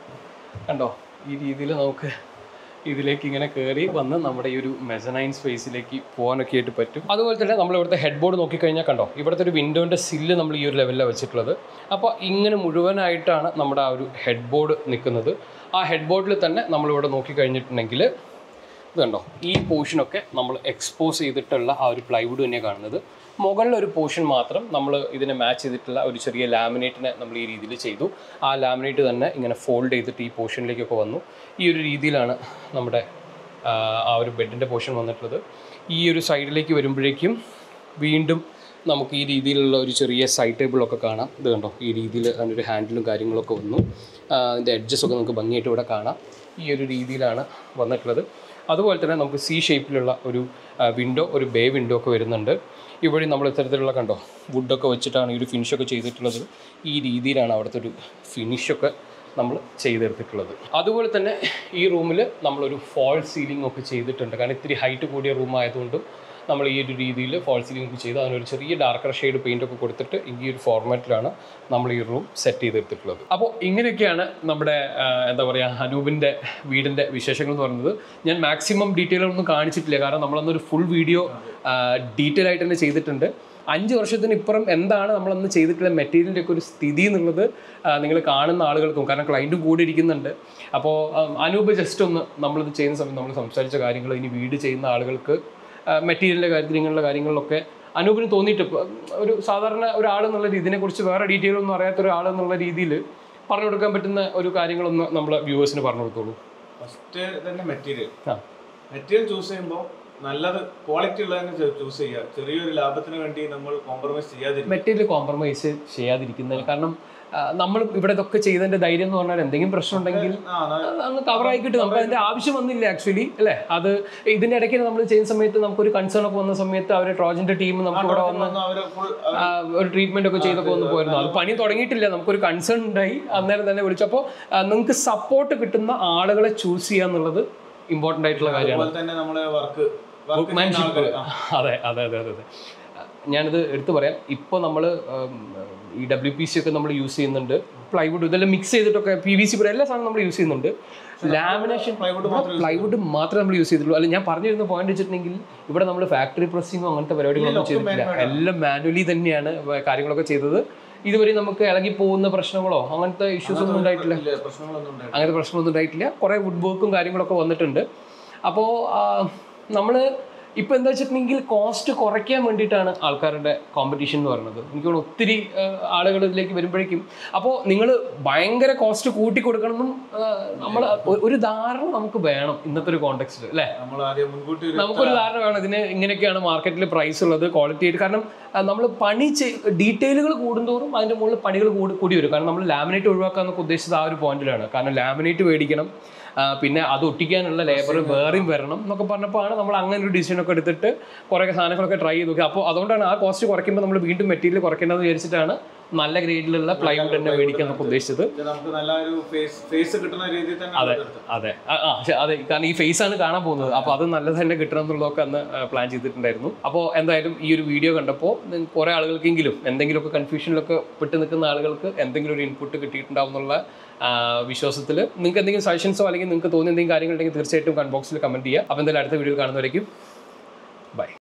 കണ്ടോ ഈ രീതിയിൽ നമുക്ക് ഇതിലേക്ക് ഇങ്ങനെ കയറി വന്ന് നമ്മുടെ ഈ ഒരു മെസനൈൻ സ്പേസിലേക്ക് പോകാനൊക്കെ ആയിട്ട് പറ്റും അതുപോലെ തന്നെ നമ്മൾ ഇവിടുത്തെ ഹെഡ് ബോർഡ് നോക്കിക്കഴിഞ്ഞാൽ കണ്ടോ ഇവിടുത്തെ ഒരു വിൻഡോൻ്റെ സില്ല് നമ്മൾ ഈ ഒരു ലെവലിലാണ് വെച്ചിട്ടുള്ളത് അപ്പോൾ ഇങ്ങനെ മുഴുവനായിട്ടാണ് നമ്മുടെ ആ ഒരു ഹെഡ് ബോർഡ് നിൽക്കുന്നത് ആ ഹെഡ് ബോർഡിൽ തന്നെ നമ്മളിവിടെ നോക്കിക്കഴിഞ്ഞിട്ടുണ്ടെങ്കിൽ ഇത് കണ്ടോ ഈ പോർഷനൊക്കെ നമ്മൾ എക്സ്പോസ് ചെയ്തിട്ടുള്ള ആ ഒരു പ്ലൈവുഡ് തന്നെ കാണുന്നത് മുകളിൽ ഒരു പോർഷൻ മാത്രം നമ്മൾ ഇതിനെ മാച്ച് ചെയ്തിട്ടുള്ള ഒരു ചെറിയ ലാമിനേറ്റിനെ നമ്മൾ ഈ രീതിയിൽ ചെയ്തു ആ ലാമിനേറ്റ് തന്നെ ഇങ്ങനെ ഫോൾഡ് ചെയ്തിട്ട് ഈ പോർഷനിലേക്കൊക്കെ വന്നു ഈ ഒരു രീതിയിലാണ് നമ്മുടെ ആ, ആ ഒരു ബെഡിൻ്റെ പോർഷൻ വന്നിട്ടുള്ളത് ഈ ഒരു സൈഡിലേക്ക് വരുമ്പോഴേക്കും വീണ്ടും നമുക്ക് ഈ രീതിയിലുള്ള ഒരു ചെറിയ സൈഡ് ടേബിളൊക്കെ കാണാം ഇത് കണ്ടോ ഈ രീതിയിൽ അതിനൊരു ഹാൻഡിലും കാര്യങ്ങളൊക്കെ വന്നു ആ, അതിൻ്റെ എഡ്ജസ് ഒക്കെ നമുക്ക് ഭംഗിയായിട്ട് ഇവിടെ കാണാം ഈ ഒരു രീതിയിലാണ് വന്നിട്ടുള്ളത് അതുപോലെ തന്നെ നമുക്ക് സി ഷേപ്പിലുള്ള ഒരു വിൻഡോ ഒരു ബേ വിൻഡോ ഒക്കെ വരുന്നുണ്ട് ഇവിടെ നമ്മൾ ഇത്തരത്തിലുള്ള കണ്ടോ വുഡൊക്കെ വെച്ചിട്ടാണ് ഈ ഒരു ഫിനിഷൊക്കെ ചെയ്തിട്ടുള്ളത് ഈ രീതിയിലാണ് അവിടുത്തെ ഒരു ഫിനിഷൊക്കെ നമ്മൾ ചെയ്തെടുത്തിട്ടുള്ളത് അതുപോലെ തന്നെ ഈ റൂമിൽ നമ്മളൊരു ഫോൾ സീലിംഗ് ഒക്കെ ചെയ്തിട്ടുണ്ട് കാരണം ഇത്തിരി ഹൈറ്റ് കൂടിയ റൂം ആയതുകൊണ്ടും നമ്മൾ ഈ ഒരു രീതിയിൽ ഫോൾ സീലിംഗ് ഒക്കെ ചെയ്ത് അതിനൊരു ചെറിയ ഡാർക്കർ ഷെയ്ഡ് പെയിൻ്റ് ഒക്കെ കൊടുത്തിട്ട് ഈ ഒരു ഫോർമാറ്റിലാണ് നമ്മൾ ഈ റൂം സെറ്റ് ചെയ്തെടുത്തിട്ടുള്ളത് അപ്പോൾ ഇങ്ങനെയൊക്കെയാണ് നമ്മുടെ ആ, എന്താ പറയുക അനൂപിൻ്റെ വീടിൻ്റെ വിശേഷങ്ങൾ എന്ന് പറയുന്നത് ഞാൻ മാക്സിമം ഡീറ്റെയിൽ ഒന്നും കാണിച്ചിട്ടില്ല കാരണം നമ്മളന്നൊരു ഫുൾ വീഡിയോ ഡീറ്റെയിൽ ആയിട്ട് തന്നെ ചെയ്തിട്ടുണ്ട് അഞ്ച് വർഷത്തിന് ഇപ്പുറം എന്താണ് നമ്മളന്ന് ചെയ്തിട്ടുള്ള മെറ്റീരിയലിൻ്റെ ഒക്കെ ഒരു സ്ഥിതി എന്നുള്ളത് നിങ്ങൾ കാണുന്ന ആളുകൾക്കും കാരണം ക്ലയൻറ്റും കൂടി ഇരിക്കുന്നുണ്ട് അപ്പോൾ അനൂപ് ജസ്റ്റ് ഒന്ന് നമ്മളിത് ചെയ്യുന്ന സമയത്ത് നമ്മൾ സംസാരിച്ച കാര്യങ്ങൾ ഇനി വീട് ചെയ്യുന്ന ആളുകൾക്ക് മെറ്റീരിയലിൻ്റെ കാര്യത്തിൽ ഇങ്ങനെയുള്ള കാര്യങ്ങളിലൊക്കെ അനൂപിന് തോന്നിയിട്ട് ഇപ്പൊ ഒരു സാധാരണ ഒരാൾ എന്നുള്ള ഇതിനെക്കുറിച്ച് വേറെ ഡീറ്റെയിൽ ഒന്നും അറിയാത്ത ഒരാൾ എന്നുള്ള രീതിയിൽ പറഞ്ഞു കൊടുക്കാൻ പറ്റുന്ന ഒരു കാര്യങ്ങളൊന്ന് നമ്മളെ വ്യൂവേഴ്സിന് പറഞ്ഞു കൊടുത്തോളൂ ഫസ്റ്റ് തന്നെ മെറ്റീരിയൽ ആ മെറ്റീരിയൽ ചൂസ് ചെയ്യുമ്പോൾ നല്ലത് ക്വാളിറ്റി ഉള്ളതിന് ചൂസ് ചെയ്യുക ചെറിയൊരു ലാഭത്തിന് വേണ്ടി നമ്മൾ കോംപ്രമൈസ് ചെയ്യാതിരിക്കും മെറ്റീരിയൽ കോംപ്രമൈസ് ചെയ്യാതിരിക്കുന്നതിൽ കാരണം ആ, നമ്മൾ ഇവിടെ ഇതൊക്കെ ചെയ്തതിന്റെ ധൈര്യം എന്ന് പറഞ്ഞാൽ എന്തെങ്കിലും പ്രശ്നം ഉണ്ടെങ്കിൽ ആ ന- അത് അങ്ങ് കവർ ആയി കിട്ടും നമുക്ക് അതിന്റെ ആവശ്യം വന്നില്ല ആക്ച്വലി അല്ലേ അത് ഇതിന്റെ ഇടയ്ക്ക് നമ്മൾ ചെയ്യുന്ന സമയത്ത് നമുക്കൊരു കൺസേൺ ഒക്കെ വന്ന സമയത്ത് അവരെ ട്രോജന്റെ ടീം നമുക്ക് ഇവിടെ വന്ന് വന്ന് അവര് full ആ, ഒരു ട്രീറ്റ്മെന്റ് ഒക്കെ ചെയ്തൊക്കെ ഒന്ന് പോയിരുന്നു അത് പണി തുടങ്ങിയിട്ടില്ല നമുക്കൊരു കൺസേൺ ഉണ്ടായി അന്നേരം തന്നെ വിളിച്ചപ്പോൾ നിങ്ങൾക്ക് സപ്പോർട്ട് കിട്ടുന്ന ആളുകളെ ചൂസ് ചെയ്യുക എന്നുള്ളത് ഇമ്പോർട്ടൻ്റ് ആയിട്ടുള്ള കാര്യമാണ് അതുപോലെ തന്നെ നമ്മളെ വർക്ക് വർക്ക് വർക്ക്മാൻഷിപ്പ് അതെ അതെ അതെ അതെ അതെ ഞാനിത് എടുത്തു പറയാം ഇപ്പോൾ നമ്മൾ ഈ ഡബ്ല്യു പി സി ഒക്കെ നമ്മൾ യൂസ് ചെയ്യുന്നുണ്ട് പ്ലൈവുഡ് ഇതെല്ലാം മിക്സ് ചെയ്തിട്ടൊക്കെ പി വി സി എല്ലാ സാധനവും നമ്മൾ യൂസ് ചെയ്യുന്നുണ്ട് ലാമിനേഷൻ പ്ലൈവുഡ് മാത്രമേ നമ്മൾ യൂസ് ചെയ്തിട്ടുള്ളൂ അല്ല ഞാൻ പറഞ്ഞു വരുന്ന പോയിന്റ് വെച്ചിട്ടുണ്ടെങ്കിൽ ഇവിടെ നമ്മൾ ഫാക്ടറി പ്രസ്സിങ്ങോ അങ്ങനത്തെ പരിപാടികളൊന്നും ചെയ്തിട്ടില്ല എല്ലാം മാനുവലി തന്നെയാണ് വ- കാര്യങ്ങളൊക്കെ ചെയ്തത് ഇതുവരെ നമുക്ക് ഇളകി പോകുന്ന പ്രശ്നങ്ങളോ അങ്ങനത്തെ ഇഷ്യൂസ് ഒന്നും ഉണ്ടായിട്ടില്ല ഇല്ല, പ്രശ്നങ്ങളൊന്നും ഉണ്ടായിട്ടില്ല അങ്ങനത്തെ പ്രശ്നമൊന്നും ഉണ്ടായിട്ടില്ല കുറേ വുഡ് വർക്കും കാര്യങ്ങളൊക്കെ വന്നിട്ടുണ്ട് അപ്പോൾ നമ്മൾ ഇപ്പോൾ എന്താ വെച്ചിട്ടുണ്ടെങ്കിൽ കോസ്റ്റ് കുറയ്ക്കാൻ വേണ്ടിയിട്ടാണ് ആൾക്കാരുടെ കോമ്പറ്റീഷൻ എന്ന് പറയുന്നത് എനിക്ക് തോന്നുന്നു ഒത്തിരി ആളുകൾ ഇതിലേക്ക് വരുമ്പോഴേക്കും അപ്പോൾ നിങ്ങൾ ഭയങ്കര കോസ്റ്റ് കൂട്ടി കൊടുക്കണമെന്നും നമ്മൾ ഒരു ധാരണ നമുക്ക് വേണം ഇന്നത്തെ ഒരു കോണ്ടെക്സ്റ്റിൽ അല്ലേ നമ്മൾ ആദ്യം മുൻകൂട്ടി ഒരു നമുക്കൊരു ധാരണ വേണം ഇതിന് ഇങ്ങനെയൊക്കെയാണ് മാർക്കറ്റിൽ പ്രൈസ് ഉള്ളത് ക്വാളിറ്റി ആയിട്ട് കാരണം നമ്മൾ പണി ഡീറ്റെയിലുകൾ കൂടുന്തോറും അതിൻ്റെ മുകളിൽ പണികൾ കൂടി കൂടി വരും കാരണം നമ്മൾ ലാമിനേറ്റ് ഒഴിവാക്കുക എന്നൊക്കെ ഉദ്ദേശിച്ചത് ആ ഒരു പോയിന്റിലാണ് കാരണം ലാമിനേറ്റ് മേടിക്കണം ആ, പിന്നെ അത് ഒട്ടിക്കാനുള്ള ലേബർ വേറെയും വരണം എന്നൊക്കെ പറഞ്ഞപ്പോഴാണ് നമ്മൾ അങ്ങനെ ഒരു ഡിസിഷൻ ഒക്കെ എടുത്തിട്ട് കുറേ സാധനങ്ങളൊക്കെ ട്രൈ ചെയ്ത് നോക്കി അപ്പോൾ അതുകൊണ്ടാണ് ആ കോസ്റ്റ് കുറയ്ക്കുമ്പോൾ നമ്മൾ വീണ്ടും മെറ്റീരിയൽ കുറയ്ക്കേണ്ടതെന്ന് വിചാരിച്ചിട്ടാണ് നല്ല ഗ്രേഡിലുള്ള പ്ലൈവുഡ് തന്നെ മേടിക്കാൻ എന്നൊക്കെ ഉദ്ദേശിച്ചത് ഇത് നമുക്ക് നല്ല ഒരു ഫേസ് ഫേസ് കിട്ടുന്ന രീതിയിൽ തന്നെ അതെ എടുത്ത്. അതെ ആ, ആ, ശ- അതെ കാരണം ഈ ഫേസ് ആണ് കാണാൻ പോകുന്നത് അപ്പോൾ അത് നല്ലത് തന്നെ കിട്ടണം എന്നുള്ളതൊക്കെ അന്ന് പ്ലാൻ ചെയ്തിട്ടുണ്ടായിരുന്നു അപ്പോൾ എന്തായാലും ഈ ഒരു വീഡിയോ കണ്ടപ്പോൾ കുറേ ആളുകൾക്കെങ്കിലും എന്തെങ്കിലുമൊക്കെ കൺഫ്യൂഷനിലൊക്കെ പെട്ട് നിൽക്കുന്ന ആളുകൾക്ക് എന്തെങ്കിലും ഒരു ഇൻപുട്ട് കിട്ടിയിട്ടുണ്ടാവും എന്നുള്ള വിശ്വാസത്തിൽ നിങ്ങൾക്ക് എന്തെങ്കിലും സജഷൻസോ അല്ലെങ്കിൽ നിങ്ങൾക്ക് തോന്നിയ എന്തെങ്കിലും കാര്യങ്ങളുണ്ടെങ്കിൽ തീർച്ചയായിട്ടും കമന്റ് ബോക്സിൽ കമന്റ് ചെയ്യുക അപ്പോൾ എന്തായാലും അടുത്ത വീഡിയോ കാണുന്നവരേക്കും ബൈ